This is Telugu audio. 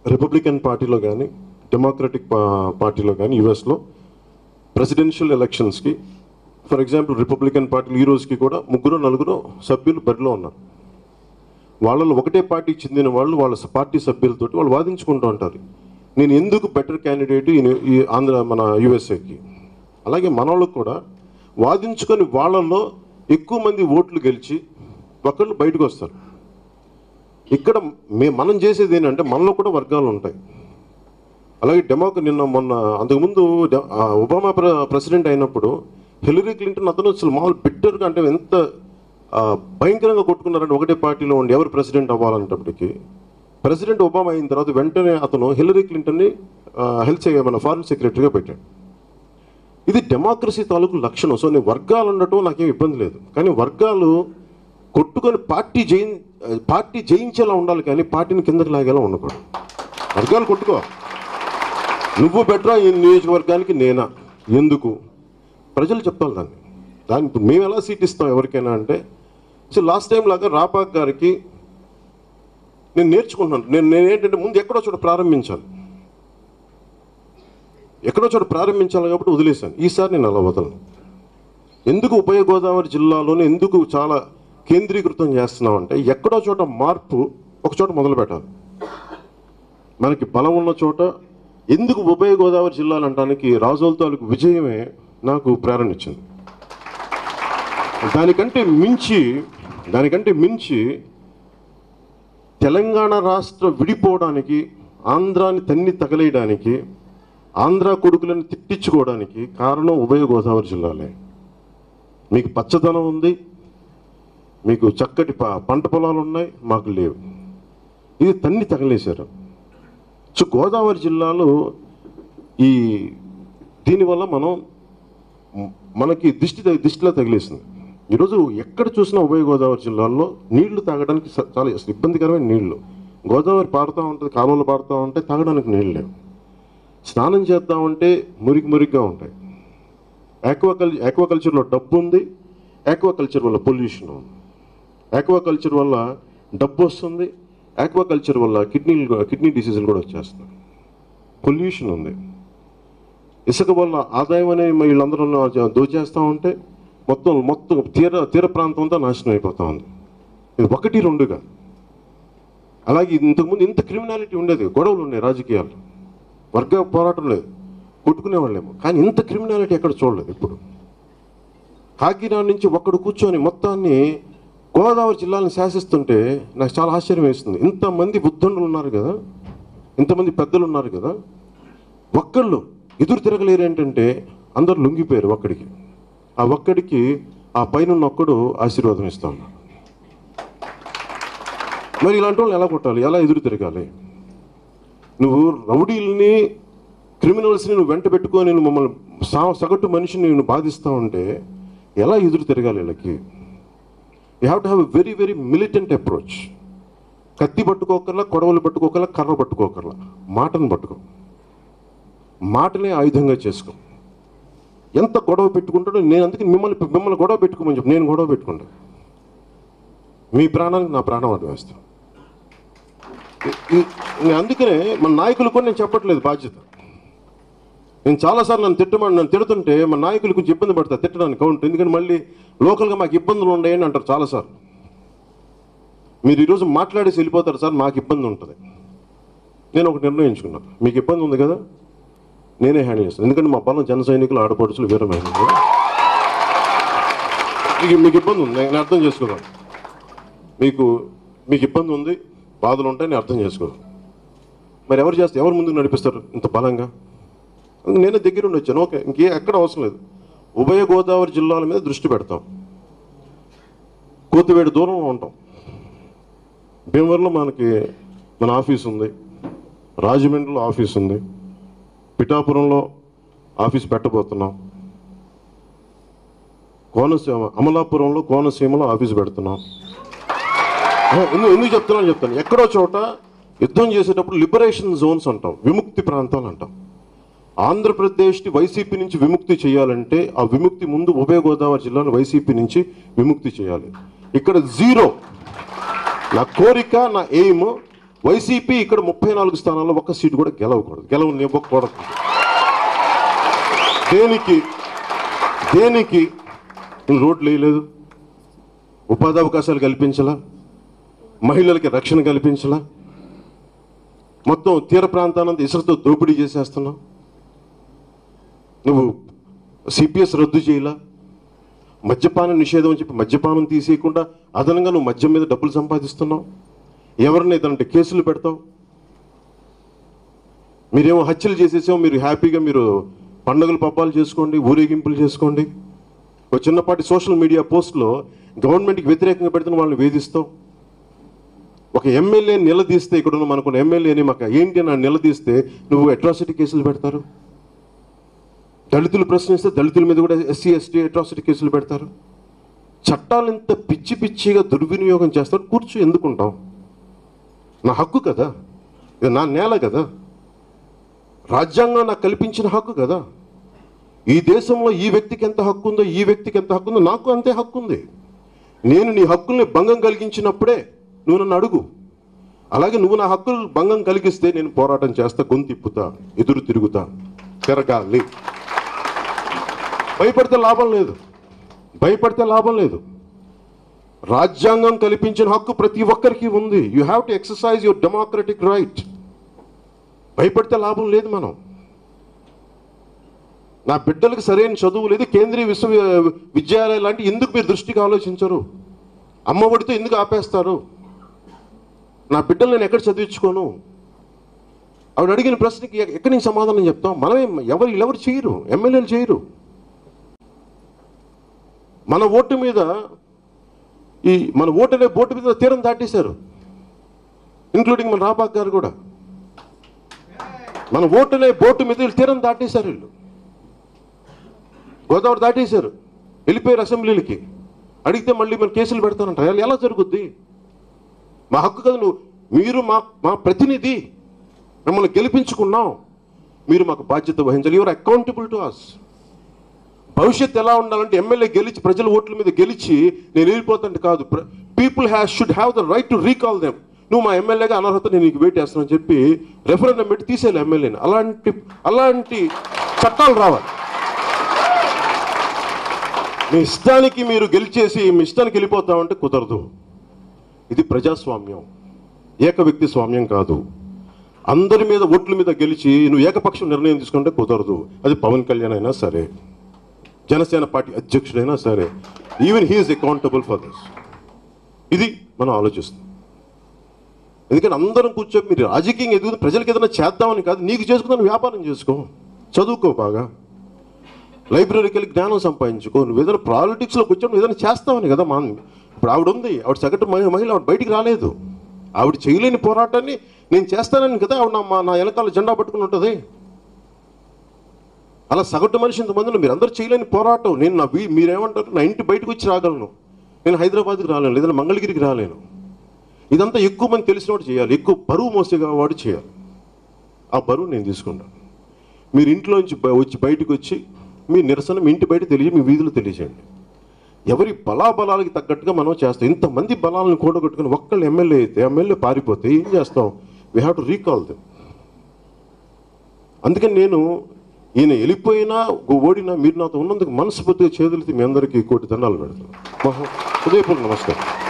రిపబ్లికన్ పార్టీలో కానీ డెమోక్రటిక్ పా- పార్టీలో కానీ యుఎస్లో ప్రెసిడెన్షియల్ ఎలక్షన్స్కి ఫర్ ఎగ్జాంపుల్ రిపబ్లికన్ పార్టీలు ఈ రోజుకి కూడా ముగ్గురు నలుగురు సభ్యులు బరిలో ఉన్నారు వాళ్ళలో ఒకటే పార్టీకి చెందిన వాళ్ళు వాళ్ళ స- పార్టీ సభ్యులతోటి వాళ్ళు వాదించుకుంటూ ఉంటారు నేను ఎందుకు బెటర్ క్యాండిడేట్ ఈ ఆంధ్ర మన యుఎస్ఏకి అలాగే మన వాళ్ళకు కూడా వాదించుకొని వాళ్ళల్లో ఎక్కువ మంది ఓట్లు గెలిచి ఒకళ్ళు బయటకు వస్తారు ఇక్కడ మే మనం చేసేది ఏంటంటే మనలో కూడా వర్గాలు ఉంటాయి అలాగే డెమోక్ నిన్న మొన్న అంతకుముందు డె- ఆ ఒబామా ప్ర ప్రెసిడెంట్ అయినప్పుడు హిలరీ క్లింటన్ అతను అసలు మామూలు బిట్టర్గా అంటే ఎంత ఆ, భయంకరంగా కొట్టుకున్నారంటే ఒకటే పార్టీలో ఉండి ఎవరు ప్రెసిడెంట్ అవ్వాలనేటప్పటికి ప్రెసిడెంట్ ఒబామా అయిన తర్వాత వెంటనే అతను హిలరీ క్లింటన్ని హెల్త్ మన ఫారిన్ సెక్రటరీగా పెట్టాడు ఇది డెమోక్రసీ తాలూకు లక్షణం సో నేను వర్గాలు ఉండటం నాకేం ఇబ్బంది లేదు కానీ వర్గాలు కొట్టుకొని పార్టీ జయి పార్టీ జయించేలా ఉండాలి కానీ పార్టీని కిందకి లాగేలా ఉండకూడదు వర్గాలు కొట్టుకో నువ్వు బెటరా ఈ నియోజకవర్గానికి నేనా ఎందుకు ప్రజలు చెప్పాలి దాన్ని దాన్ని ఇప్పుడు మేము ఎలా సీట్ ఇస్తాం ఎవరికైనా అంటే సో లాస్ట్ టైం లాగా రాపాక్ గారికి నేను నేర్చుకుంటున్నాను నేను నేను ఏంటంటే ముందు ఎక్కడో చోట ప్రారంభించాను ఎక్కడో చోట ప్రారంభించాలి కాబట్టి వదిలేశాను ఈసారి నేను అలా వదలను ఎందుకు ఉభయ గోదావరి జిల్లాలోనే ఎందుకు చాలా కేంద్రీకృతం చేస్తున్నామంటే ఎక్కడో చోట మార్పు ఒక చోట మొదలు పెట్టాలి మనకి బలం ఉన్న చోట ఎందుకు ఉభయ గోదావరి జిల్లాలు అనడానికి రాజోల తాలూకు విజయమే నాకు ప్రేరణ ఇచ్చింది దానికంటే మించి దానికంటే మించి తెలంగాణ రాష్ట్ర విడిపోవడానికి ఆంధ్రాని తన్ని తగలేయడానికి ఆంధ్ర కొడుకులను తిట్టించుకోవడానికి కారణం ఉభయ గోదావరి జిల్లాలే మీకు పచ్చదనం ఉంది మీకు చక్కటి ప- పంట పొలాలు ఉన్నాయి మాకు లేవు ఇది తన్ని తగలేశారు సో గోదావరి జిల్లాలో ఈ దీనివల్ల మనం మ్- మనకి దిష్టి తగి- దిష్టిలో తగిలేసింది ఈరోజు ఎక్కడ చూసినా ఉభయ గోదావరి జిల్లాల్లో నీళ్లు తాగడానికి స- చాలా అసలు ఇబ్బందికరమైన నీళ్లు గోదావరి పారుతూ ఉంటుంది కాలువలు పారుతూ ఉంటే తాగడానికి నీళ్ళు లేవు స్నానం చేద్దామంటే మురికి మురికిగా ఉంటాయి ఆక్వాకల్ ఆక్వాకల్చర్లో డబ్బు ఉంది ఆక్వాకల్చర్ వల్ల పొల్యూషన్ ఉంది ఆక్వాకల్చర్ వల్ల డబ్బు వస్తుంది ఆక్వాకల్చర్ వల్ల కిడ్నీలు కిడ్నీ డిసీజులు కూడా వచ్చేస్తున్నాయి పొల్యూషన్ ఉంది ఇసుక వల్ల ఆదాయం అనే వీళ్ళందరూ దోచేస్తూ ఉంటే మొత్తం మొత్తం తీర తీర ప్రాంతం అంతా నాశనం అయిపోతూ ఉంది ఇది ఒకటి రెండుగా అలాగే ఇంతకుముందు ఇంత క్రిమినాలిటీ ఉండేది గొడవలు ఉన్నాయి రాజకీయాలు వర్గ పోరాటం లేదు కొట్టుకునేవాళ్ళేమో కానీ ఇంత క్రిమినాలిటీ ఎక్కడ చూడలేదు ఇప్పుడు కాకినాడ నుంచి ఒక్కడు కూర్చొని మొత్తాన్ని గోదావరి జిల్లాలను శాసిస్తుంటే నాకు చాలా ఆశ్చర్యం వేస్తుంది ఇంతమంది బుద్ధుండులు ఉన్నారు కదా ఇంతమంది పెద్దలు ఉన్నారు కదా ఒక్కళ్ళు ఎదురు తిరగలేరు ఏంటంటే అందరు లొంగిపోయారు ఒక్కడికి ఆ ఒక్కడికి ఆ పైన ఉన్న ఒక్కడు ఆశీర్వాదం ఇస్తా ఉన్నాడు మరి ఇలాంటి వాళ్ళని ఎలా కొట్టాలి ఎలా ఎదురు తిరగాలి నువ్వు రౌడీల్ని క్రిమినల్స్ని నువ్వు వెంట పెట్టుకొని నువ్వు మమ్మల్ని సా సగటు మనిషిని నువ్వు బాధిస్తూ ఉంటే ఎలా ఎదురు తిరగాలి వీళ్ళకి you have to have a very very militant approach కత్తి పట్టుకోకర్లా కొడవలు పట్టుకోకర్లా కర్ర పట్టుకోకర్లా మాటను పట్టుకో మాటనే ఆయుధంగా చేసుకో ఎంత గొడవ పెట్టుకుంటాడో నేను అందుకే మిమ్మల్ని మిమ్మల్ని గొడవ పెట్టుకోమని చెప్పి నేను గొడవ పెట్టుకుంటా మీ ప్రాణానికి నా ప్రాణం అడ్డు వేస్తాను ఈ- ఈ- నేను అందుకనే మన నాయకులు కూడా నేను చెప్పట్లేదు బాధ్యత నేను చాలాసార్లు నన్ను తిట్టమని నన్ను తిడుతుంటే మన నాయకులు కొంచెం ఇబ్బంది పడతా తిట్టడానికి కౌంటర్ ఎందుకంటే మళ్ళీ లోకల్గా మాకు ఇబ్బందులు ఉన్నాయని అంటారు చాలాసార్లు మీరు ఈరోజు మాట్లాడేసి వెళ్ళిపోతారు సార్ మాకు ఇబ్బంది ఉంటుంది నేను ఒక నిర్ణయించుకున్నాను మీకు ఇబ్బంది ఉంది కదా నేనే హ్యాండిల్ చేస్తాను ఎందుకంటే మా బలం జన సైనికులు ఆడపడుచులు వీరమైన మీకు మీకు ఇబ్బంది ఉంది నేను అర్థం చేసుకోగలను మీకు మీకు ఇబ్బంది ఉంది బాధలు ఉంటాయి నేను అర్థం చేసుకోగలను మరి ఎవరు చేస్తే ఎవరు ముందుకు నడిపిస్తారు ఇంత బలంగా నేనే దగ్గర ఉండి వచ్చాను ఓకే ఇంకే ఎక్కడ అవసరం లేదు ఉభయ గోదావరి జిల్లాల మీద దృష్టి పెడతాం కోతివేడు దూరంలో ఉంటాం భీమవరంలో మనకి మన ఆఫీస్ ఉంది రాజమండ్రిలో ఆఫీస్ ఉంది పిఠాపురంలో ఆఫీస్ పెట్టబోతున్నాం కోనసీమ అమలాపురంలో కోనసీమలో ఆఫీస్ పెడుతున్నాం ఆ, ఎందుకు ఎందుకు చెప్తున్నాను చెప్తాను ఎక్కడో చోట యుద్ధం చేసేటప్పుడు లిబరేషన్ జోన్స్ అంటాం విముక్తి ప్రాంతాలు అంటాం ఆంధ్రప్రదేశ్ని వైసీపీ నుంచి విముక్తి చేయాలంటే ఆ విముక్తి ముందు ఉభయ గోదావరి జిల్లాను వైసీపీ నుంచి విముక్తి చేయాలి ఇక్కడ జీరో నా కోరిక నా ఎయిమ్ వైసీపీ ఇక్కడ ముప్పై నాలుగు స్థానాల్లో ఒక్క సీటు కూడా గెలవకూడదు గెలవనివ్వకూడదు దేనికి దేనికి నువ్వు రోడ్లు వేయలేదు ఉపాధి అవకాశాలు కల్పించలా మహిళలకి రక్షణ కల్పించలా మొత్తం తీర ప్రాంతానంతా ఇసుకతో దోపిడీ చేసేస్తున్నావు నువ్వు సిపిఎస్ రద్దు చేయలా మద్యపాన నిషేధం అని చెప్పి మద్యపానం తీసేయకుండా అదనంగా నువ్వు మద్యం మీద డబ్బులు సంపాదిస్తున్నావు ఎవరిని ఏదంటే కేసులు పెడతావు మీరేమో హత్యలు చేసేసాం మీరు హ్యాపీగా మీరు పండుగలు పబ్బాలు చేసుకోండి ఊరేగింపులు చేసుకోండి ఒక చిన్నపాటి సోషల్ మీడియా పోస్ట్లో గవర్నమెంట్కి వ్యతిరేకంగా పెడుతున్న వాళ్ళని వేధిస్తావు ఒక ఎమ్మెల్యే నిలదీస్తే ఇక్కడ ఉన్న మనకున్న ఎమ్మెల్యేని మాకు ఏంటి అని నిలదీస్తే నువ్వు అట్రాసిటీ కేసులు పెడతారు దళితులు ప్రశ్నిస్తే దళితుల మీద కూడా ఎస్సీ ఎస్టీ అట్రాసిటీ కేసులు పెడతారు చట్టాలు ఇంత పిచ్చి పిచ్చిగా దుర్వినియోగం చేస్తారు కూర్చో ఎందుకుంటాం నా హక్కు కదా ఇది నా నేల కదా రాజ్యాంగం నాకు కల్పించిన హక్కు కదా ఈ దేశంలో ఈ వ్యక్తికి ఎంత హక్కు ఉందో ఈ వ్యక్తికి ఎంత హక్కు ఉందో నాకు అంతే హక్కు ఉంది నేను నీ హక్కుల్ని భంగం కలిగించినప్పుడే నువ్వు నన్ను అడుగు అలాగే నువ్వు నా హక్కులు భంగం కలిగిస్తే నేను పోరాటం చేస్తా గొంతిప్పుతా ఎదురు తిరుగుతా తిరగాలి భయపడితే లాభం లేదు భయపడితే లాభం లేదు రాజ్యాంగం కల్పించిన హక్కు ప్రతి ఒక్కరికి ఉంది you have to exercise your democratic right భయపడితే లాభం లేదు మనం నా బిడ్డలకు సరైన చదువు లేదు కేంద్రీయ విశ్వ విద్యాలయం లాంటి ఎందుకు మీరు దృష్టికి ఆలోచించరు అమ్మఒడితో ఎందుకు ఆపేస్తారు నా బిడ్డలు నేను ఎక్కడ చదివించుకోను ఆవిడ అడిగిన ప్రశ్నకి ఎ- ఎక్కడి నుంచి సమాధానం చెప్తాం మనమే ఎవరు ఎవరు చేయరు ఎమ్మెల్యేలు చేయరు మన ఓటు మీద ఈ మన ఓటు అనే బోటు మీద తీరం దాటేశారు ఇంక్లూడింగ్ మన రాబాక్ గారు కూడా మన ఓటు అనే బోటు మీద వీళ్ళు తీరం దాటేశారు వీళ్ళు గోదావరి దాటేశారు వెళ్ళిపోయారు అసెంబ్లీలకి అడిగితే మళ్ళీ మన కేసులు పెడతానంట ఎలా- ఎలా జరుగుద్ది మా హక్కు కదా నువ్వు మీరు మా మా ప్రతినిధి మిమ్మల్ని గెలిపించుకున్నాం మీరు మాకు బాధ్యత వహించాలి యువర్ అకౌంటబుల్ టు అస్ భవిష్యత్తు ఎలా ఉండాలంటే ఎమ్మెల్యే గెలిచి ప్రజల ఓట్ల మీద గెలిచి నేను వెళ్ళిపోతాంటే కాదు people has should have the right to recall them నువ్వు మా ఎమ్మెల్యేగా అనర్హత నేను నీకు వెయిట్ చేస్తానని చెప్పి రెఫరెండం పెట్టి తీసేయాలి ఎమ్మెల్యేని అలాంటి అలాంటి చట్టాలు రావాలి మీ ఇష్టానికి మీరు గెలిచేసి మీ ఇష్టానికి వెళ్ళిపోతామంటే కుదరదు ఇది ప్రజాస్వామ్యం ఏక వ్యక్తి స్వామ్యం కాదు అందరి మీద ఓట్ల మీద గెలిచి నువ్వు ఏకపక్షం నిర్ణయం తీసుకుంటే కుదరదు అది పవన్ కళ్యాణ్ అయినా సరే జనసేన పార్టీ అధ్యక్షుడైనా సరే even he is accountable for this ఇది మనం ఆలోచిస్తాం ఎందుకంటే అందరం కూర్చొని మీరు రాజకీయం ఎదుగు ప్రజలకు ఏదైనా చేద్దామని కాదు నీకు చేసుకున్న వ్యాపారం చేసుకో చదువుకో బాగా లైబ్రరీకి వెళ్ళి జ్ఞానం సంపాదించుకో నువ్వు ఏదైనా పాలిటిక్స్లో కూర్చొని నువ్వు ఏదైనా చేస్తావని కదా మా ఇప్పుడు ఆవిడ ఉంది ఆవిడ సగటు మహి- మహిళ ఆవిడ బయటికి రాలేదు ఆవిడ చేయలేని పోరాటాన్ని నేను చేస్తానని కదా ఆవిడ నా మా- నా వెనకాల జెండా పట్టుకుని ఉంటుంది అలా సగటు మనిషి ఇంతమందిలో మీరు అందరూ చేయలేని పోరాటం నేను నా వీ మీరేమంటారు నా ఇంటి బయటకు వచ్చి రాగలను నేను హైదరాబాద్కి రాలేను లేదా మంగళగిరికి రాలేను ఇదంతా ఎక్కువ మంది తెలిసినవాడు చేయాలి ఎక్కువ బరువు మోసేగా వాడు చేయాలి ఆ బరువు నేను తీసుకుంటాను మీరు ఇంట్లోంచి బ- వచ్చి బయటకు వచ్చి మీ నిరసన మీ ఇంటి బయట తెలియ మీ వీధులు తెలియజేయండి ఎవరి బలాబలాలకి తగ్గట్టుగా మనం చేస్తాం ఇంతమంది బలాలను కూడగొట్టుకుని ఒక్కళ్ళు ఎమ్మెల్యే అయితే ఎమ్మెల్యే పారిపోతే ఏం చేస్తాం we have to recall them అందుకని నేను ఈయన వెళ్ళిపోయినా ఓడినా మీరు నాతో ఉన్నందుకు మనస్ఫూర్తిగా చేతులెత్తి మీ అందరికీ కోటి దండాలు పెడతాను మహా హృదయపూర్వక నమస్కారం